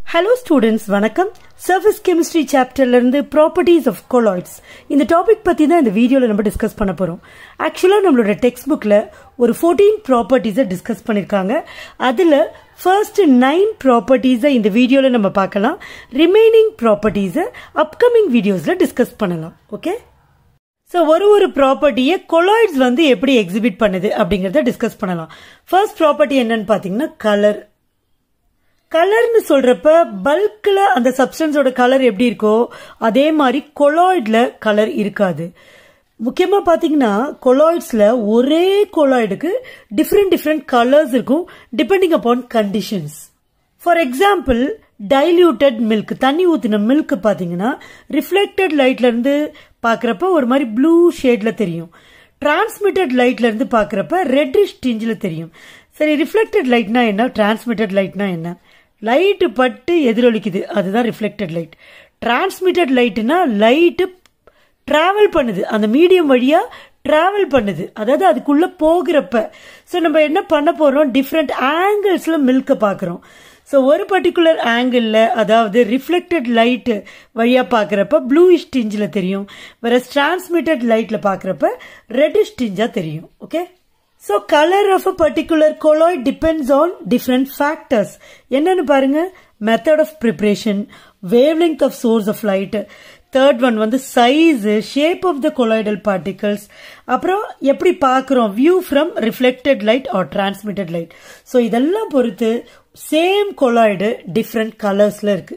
hello students வணக்கம் surface chemistry சாப்டர்ல இருந்து ப்ராப்பர்ட்டிஸ் ஆஃப் கொலாய்ட்ஸ் இந்த டாபிக் பத்தி தான் இந்த வீடியோல நம்ம டிஸ்கஸ் பண்ண போறோம் ஆக்சுவலா நம்மளோட டெக்ஸ்ட் புக்ல ஒரு ஃபோர்டீன் ப்ராப்பர்ட்டிஸை டிஸ்கஸ் பண்ணிருக்காங்க அதுல ஃபர்ஸ்ட் நைன் ப்ராப்பர்ட்டிஸை இந்த வீடியோல நம்ம பார்க்கலாம் ரிமைனிங் ப்ராப்பர்ட்டிஸை அப்கமிங் வீடியோஸ்ல டிஸ்கஸ் பண்ணலாம் ஓகே ஸோ ஒரு ஒரு ப்ராப்பர்ட்டியை கொலாய்ட்ஸ் வந்து எப்படி எக்ஸிபிட் பண்ணுது அப்படிங்கறத டிஸ்கஸ் பண்ணலாம் ஃபர்ஸ்ட் ப்ராப்பர்ட்டி என்னன்னு பார்த்தீங்கன்னா கலர் கலர்னு சொல்றப்ப பல்க்ல அந்த சப்ஸ்டன்ஸோட கலர் எப்படி இருக்கோ அதே மாதிரி கொலாய்ட்ல கலர் இருக்காது முக்கியமா பாத்தீங்கன்னா கொலாய்ட்ஸ்ல ஒரே கொலாய்டுக்கு டிஃப்ரெண்ட் டிஃப்ரெண்ட் கலர்ஸ் இருக்கும் depending upon conditions for example diluted milk தண்ணி ஊத்தின மில்க் பாத்தீங்கன்னா ரிஃப்ளெக்டட் லைட்ல இருந்து பாக்குறப்ப ஒரு மாதிரி ப்ளூ ஷேட்ல தெரியும் டிரான்ஸ்மிட்டட் லைட்ல இருந்து பாக்குறப்ப ரெட்டிஷ் டிஞ்சில் தெரியும் சரி ரிஃப்ளெக்டட் லைட்னா என்ன டிரான்ஸ்மிட்டட் லைட்னா என்ன லைட்டு பட்டு எதிரொலிக்குது அதுதான் ரிஃப்ளெக்டட் லைட் டிரான்ஸ்மிட்டட் லைட்னா லைட்டு டிராவல் பண்ணுது அந்த மீடியம் வழியா டிராவல் பண்ணுது அதாவது அதுக்குள்ள போகிறப்ப ஸோ நம்ம என்ன பண்ண போறோம் டிஃப்ரெண்ட் ஆங்கிள்ஸ்ல மில்க பார்க்குறோம் ஸோ ஒரு பர்டிகுலர் ஆங்கிளில் அதாவது ரிஃப்ளெக்டட் லைட்டு வழியாக பார்க்குறப்ப ப்ளூயிஷ் டிஞ்சில் தெரியும் வேற டிரான்ஸ்மிட்டட் லைட்டில் பார்க்குறப்ப ரெட்டிஷ் டிஞ்சாக தெரியும் okay so colour of a particular colloid depends on different factors என்னன்னு பாருங்க method of preparation wavelength of source of light third one வந்து size shape of the colloidal particles அப்புறம் எப்படி பார்க்குறோம் view from reflected light or transmitted light so இதெல்லாம் பொறுத்து same colloid different கலர்ஸ்ல இருக்கு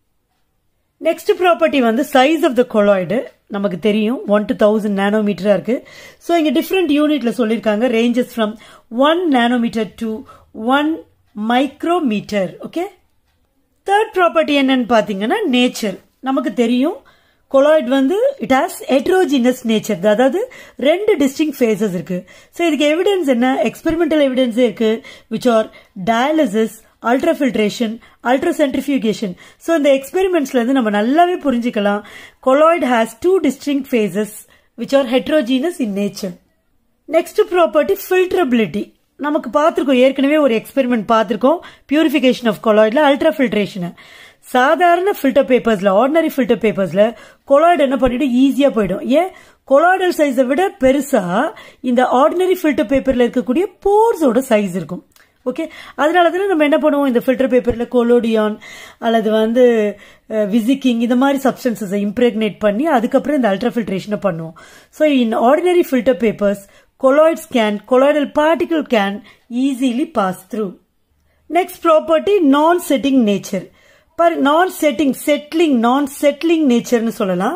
நெக்ஸ்ட் ப்ராப்பர்ட்டி வந்து சைஸ் ஆஃப் த கொலாய்டு நமக்கு தெரியும் ஒன் டு தௌசண்ட் நேனோமீட்டரா இருக்கு ஸோ இங்க டிஃப்ரெண்ட் யூனிட்ல சொல்லியிருக்காங்க ranges from one nanometre to one micrometre okay third property என்னன்னு பாத்தீங்கன்னா நேச்சர் நமக்கு தெரியும் கொலாய்ட் வந்து இட் ஹாஸ் ஹெட்ரோஜினஸ் நேச்சர் அதாவது ரெண்டு டிஸ்டிங் ஃபேசஸ் இருக்கு ஸோ இதுக்கு எவிடன்ஸ் என்ன எக்ஸ்பெரிமெண்டல் எவிடன்ஸ் இருக்கு which are dialysis ultra filtration ultra centrifugation so இந்த எக்ஸ்பெரிமெண்ட்ஸ்ல இருந்து நம்ம நல்லாவே புரிஞ்சுக்கலாம் colloid has two distinct phases which are heterogeneous in nature next property filterability நமக்கு பார்த்துருக்கோம் ஏற்கனவே ஒரு எக்ஸ்பெரிமெண்ட் பார்த்துருக்கோம் பியூரிஃபிகேஷன் ஆஃப் கொலாய்ட்ல அல்ட்ரா ஃபில்ட்ரேஷன் சாதாரண ஃபில்டர் பேப்பர்ஸ்ல ஆர்டினரி ஃபில்டர் பேப்பர்ஸ்ல கொலாய்டு என்ன பண்ணிடும் ஈஸியா போயிடும் ஏன் கொலாய்டல் சைஸை விட பெருசா இந்த ஆர்டினரி ஃபில்டர் பேப்பர்ல இருக்கக்கூடிய போர்ஸோட சைஸ் இருக்கும் ஓகே அதனால தானே நம்ம என்ன பண்ணுவோம் இந்த ஃபில்டர் பேப்பர்ல கொலோடியான் அல்லது வந்து விசிக்கிங் இந்த மாதிரி சப்ஸ்டன்சஸை இம்ப்ரெக்னேட் பண்ணி அதுக்கப்புறம் இந்த அல்ட்ரா ஃபில்ட்ரேஷனை பண்ணுவோம் so in ordinary filter papers colloids can colloidal particle can easily pass through next property non setting nature பர் non setting settling non settling நேச்சர்னு சொல்லலாம்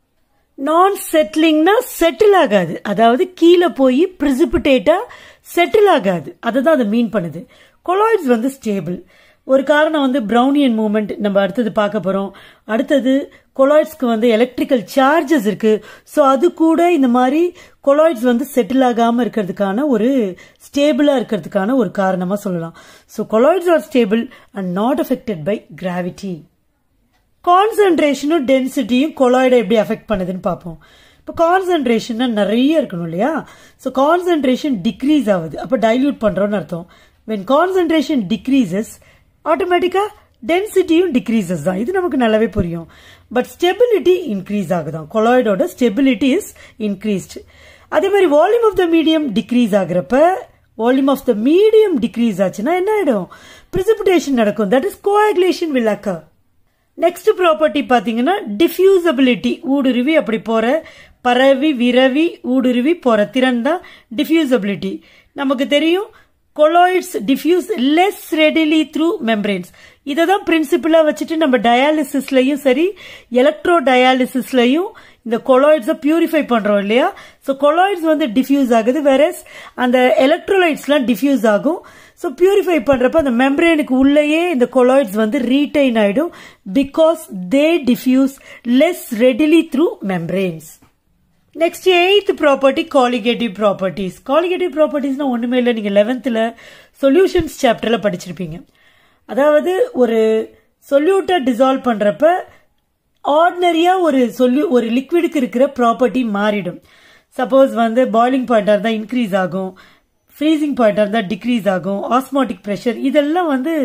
நான் செட்டிலிங்னா செட்டில் ஆகாது அதாவது கீழே போய் பிரிசிபிடேட்டா செட்டில் ஆகாது அதை தான் அதை மீன் பண்ணுது கொலாய்ட்ஸ் வந்து ஸ்டேபிள் ஒரு காரணம் வந்து ப்ரௌனியன் மூமெண்ட் நம்ம அடுத்தது பார்க்க போறோம் அடுத்தது கொலாய்ட்ஸ்க்கு வந்து எலக்ட்ரிக்கல் சார்ஜஸ் இருக்கு ஸோ அது கூட இந்த மாதிரி கொலாய்ட்ஸ் வந்து செட்டில் ஆகாம இருக்கிறதுக்கான ஒரு ஸ்டேபிளா இருக்கிறதுக்கான ஒரு காரணமா சொல்லலாம் so colloids are stable and not affected by gravity கான்சன்ட்ரேஷனும் டென்சிட்டியும் கொலாய்டை எப்படி அஃபெக்ட் பண்ணுதுன்னு பார்ப்போம் இப்போ கான்சன்ட்ரேஷன் நிறைய இருக்கணும் இல்லையா ஸோ கான்சன்ட்ரேஷன் டிக்ரீஸ் ஆகுது அப்போ டைல்யூட் பண்றோம்னு அர்த்தம் வென் கான்சன்ட்ரேஷன் டிக்ரீசஸ் ஆட்டோமேட்டிக்கா டென்சிட்டியும் டிக்ரீசஸ் தான் இது நமக்கு நல்லாவே புரியும் பட் ஸ்டெபிலிட்டி இன்க்ரீஸ் ஆகுதான் கொலாய்டோட ஸ்டெபிலிட்டி இஸ் இன்க்ரீஸ்ட் அதே மாதிரி volume of the medium decrease ஆகுறப்ப volume of the medium decrease ஆச்சுன்னா என்ன ஆயிடும் பிரிசிபிடேஷன் நடக்கும் that is coagulation will occur next property பாத்தீங்கன்னா டிஃபியூசபிலிட்டி ஊடுருவி அப்படி போற பரவி விரவி ஊடுருவி போற திறன் தான் டிஃபியூசபிலிட்டி நமக்கு தெரியும் colloids diffuse less readily through membranes இதை தான் பிரின்சிபிளா வச்சுட்டு நம்ம டயாலிசிஸ்லயும் சரி எலக்ட்ரோ டயாலிசிஸ்லயும் இந்த கொலாய்ட்ஸை பியூரிஃபை பண்றோம் இல்லையா ஸோ கொலாய்ட்ஸ் வந்து டிஃப்யூஸ் ஆகுது வேற அந்த எலக்ட்ரோலைட்ஸ்லாம் டிஃப்யூஸ் ஆகும் ஸோ பியூரிஃபை பண்றப்ப அந்த மெம்பரேனுக்கு உள்ளேயே இந்த கொலாய்ட்ஸ் வந்து ரீடைன் ஆயிடும் because they diffuse less readily through membranes next eighth property colligative properties colligative ப்ராப்பர்ட்டிஸ்னா ஒண்ணுமே இல்லை நீங்க லெவன்த்ல சொல்யூஷன்ஸ் சாப்டர்ல படிச்சிருப்பீங்க அதாவது ஒரு சொல்யூட்டை டிசால்வ் பண்றப்ப ஆர்டினரியா ஒரு சொல்லு ஒரு லிக்விடுக்கு இருக்கிற ப்ராப்பர்ட்டி மாறிடும் சப்போஸ் வந்து பாயிலிங் பாயிண்டா இருந்தா இன்க்ரீஸ் ஆகும் ஃப்ரீசிங் பாயிண்டா இருந்தா டிக்ரீஸ் ஆகும் ஆஸ்மாட்டிக் ப்ரெஷர் இதெல்லாம் வந்து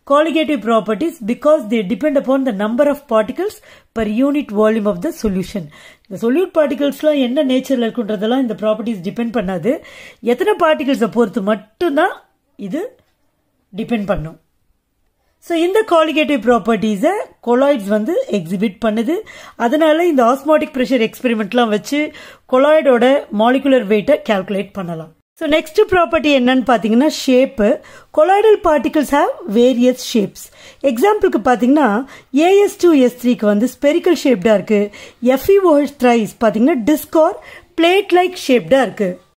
colligative properties because they depend upon the number of particles per unit volume of the solution இந்த solute particlesலாம் என்ன நேச்சரில் இருக்குன்றதெல்லாம் இந்த ப்ராப்பர்ட்டிஸ் டிபெண்ட் பண்ணாது எத்தனை பார்ட்டிகல்ஸை பொறுத்து மட்டும்தான் இது டிபெண்ட் பண்ணும் ஸோ இந்த காலிகேட்டிவ் ப்ராப்பர்ட்டிஸை கொலாய்ட்ஸ் வந்து எக்ஸிபிட் பண்ணுது அதனால இந்த ஆஸ்மாட்டிக் ப்ரெஷர் எக்ஸ்பெரிமெண்ட்லாம் வச்சு கொலாய்டோட மாலிகுலர் வெயிட்டை கால்குலேட் பண்ணலாம் ஸோ நெக்ஸ்ட் ப்ராப்பர்ட்டி என்னன்னு பார்த்தீங்கன்னா shape colloidal particles have various shapes எக்ஸாம்பிளுக்கு பார்த்தீங்கன்னா ஏஎஸ் டூ எஸ் த்ரீக்கு வந்து ஸ்பெரிக்கல் ஷேப்டாக இருக்குது எஃப்இஓஹெச் த்ரைஸ் பார்த்தீங்கன்னா டிஸ்க் ஆர் பிளேட் லைக் ஷேப்டாக இருக்குது